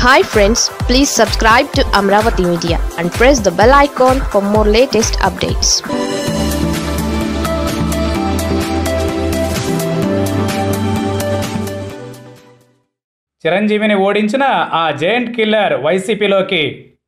hi friends please subscribe to Amaravati media and press the bell icon for more latest updates చిరంజీవిని ఓడించిన ఆ giant killer వైసీపీలోకి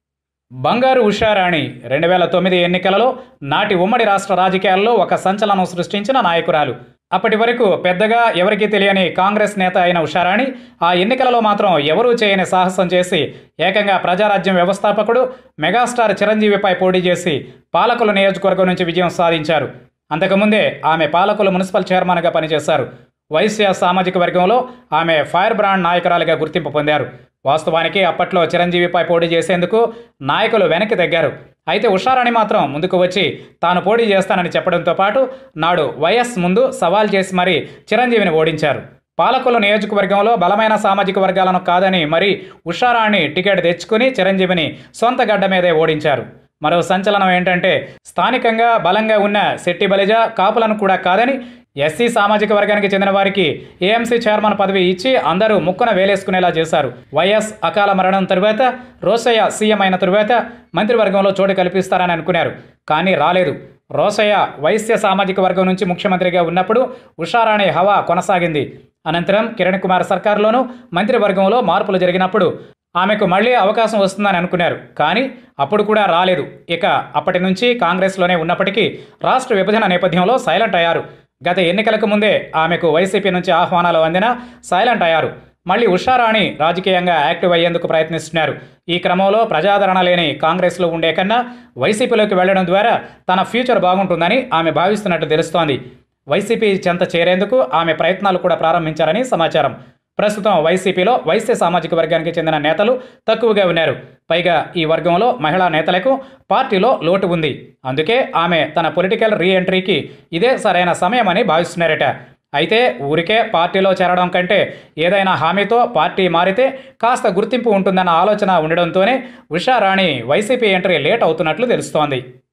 బంగారు ఉషారాణి రెండు వేల తొమ్మిది ఎన్నికలలో నాటి ఉమ్మడి రాష్ట్ర రాజకీయాల్లో ఒక సంచలనం సృష్టించిన నాయకురాలు అప్పటి వరకు పెద్దగా ఎవరికీ తెలియని కాంగ్రెస్ నేత అయిన ఉషారాణి ఆ ఎన్నికలలో మాత్రం ఎవరూ చేయని సాహసం చేసి ఏకంగా ప్రజారాజ్యం వ్యవస్థాపకుడు మెగాస్టార్ చిరంజీవిపై పోటీ చేసి పాలకుల నియోజకవర్గం నుంచి విజయం సాధించారు అంతకుముందే ఆమె పాలకులు మున్సిపల్ చైర్మన్గా పనిచేశారు వైశ్య సామాజిక వర్గంలో ఆమె ఫైర్ బ్రాండ్ నాయకురాలిగా గుర్తింపు పొందారు వాస్తవానికి అప్పట్లో చిరంజీవిపై పోటీ చేసేందుకు నాయకులు వెనక్కి తగ్గారు అయితే ఉషారాణి మాత్రం ముందుకు వచ్చి తాను పోటీ చేస్తానని చెప్పడంతో పాటు నాడు వైఎస్ ముందు సవాల్ చేసి మరీ చిరంజీవిని ఓడించారు పాలకుల నియోజకవర్గంలో బలమైన సామాజిక వర్గాలను కాదని మరి ఉషారాణి టికెట్ తెచ్చుకుని చిరంజీవిని సొంత గడ్డ మీదే ఓడించారు మరో సంచలనం ఏంటంటే స్థానికంగా బలంగా ఉన్న శెట్టి బలిజ కాపులను కూడా కాదని ఎస్సీ సామాజిక వర్గానికి చెందిన వారికి ఏఎంసీ చైర్మన్ పదవి ఇచ్చి అందరూ ముక్కున వేలేసుకునేలా చేశారు వైఎస్ అకాల మరణం తరువాత రోసయ్య సీఎం అయిన తరువాత మంత్రివర్గంలో చోటు కల్పిస్తారని అనుకున్నారు కానీ రాలేదు రోసయ్య వైశ్య సామాజిక వర్గం నుంచి ముఖ్యమంత్రిగా ఉన్నప్పుడు ఉషారాణి హవా కొనసాగింది అనంతరం కిరణ్ కుమార్ సర్కార్లోనూ మంత్రివర్గంలో మార్పులు జరిగినప్పుడు ఆమెకు మళ్ళీ అవకాశం వస్తుందని అనుకున్నారు కానీ అప్పుడు కూడా రాలేదు ఇక అప్పటి నుంచి కాంగ్రెస్లోనే ఉన్నప్పటికీ రాష్ట్ర విభజన నేపథ్యంలో సైలెంట్ అయ్యారు గత ఎన్నికలకు ముందే ఆమెకు వైసీపీ నుంచి ఆహ్వానాలు అందినా సైలెంట్ అయ్యారు మళ్ళీ ఉషారాణి రాజకీయంగా యాక్టివ్ అయ్యేందుకు ప్రయత్నిస్తున్నారు ఈ క్రమంలో ప్రజాదరణ లేని కాంగ్రెస్లో ఉండే కన్నా వైసీపీలోకి వెళ్లడం ద్వారా తన ఫ్యూచర్ బాగుంటుందని ఆమె భావిస్తున్నట్టు తెలుస్తోంది వైసీపీ చెంత చేరేందుకు ఆమె ప్రయత్నాలు కూడా ప్రారంభించారని సమాచారం ప్రస్తుతం వైసీపీలో వైశ్య సామాజిక వర్గానికి చెందిన నేతలు తక్కువగా ఉన్నారు పైగా ఈ వర్గంలో మహిళా నేతలకు పార్టీలో లోటు ఉంది అందుకే ఆమె తన పొలిటికల్ రీ ఎంట్రీకి ఇదే సరైన సమయమని భావిస్తున్నారట అయితే ఊరికే పార్టీలో చేరడం కంటే ఏదైనా హామీతో పార్టీ మారితే కాస్త గుర్తింపు ఉంటుందన్న ఆలోచన ఉండడంతోనే ఉషారాణి వైసీపీ ఎంట్రీ లేట్ అవుతున్నట్లు తెలుస్తోంది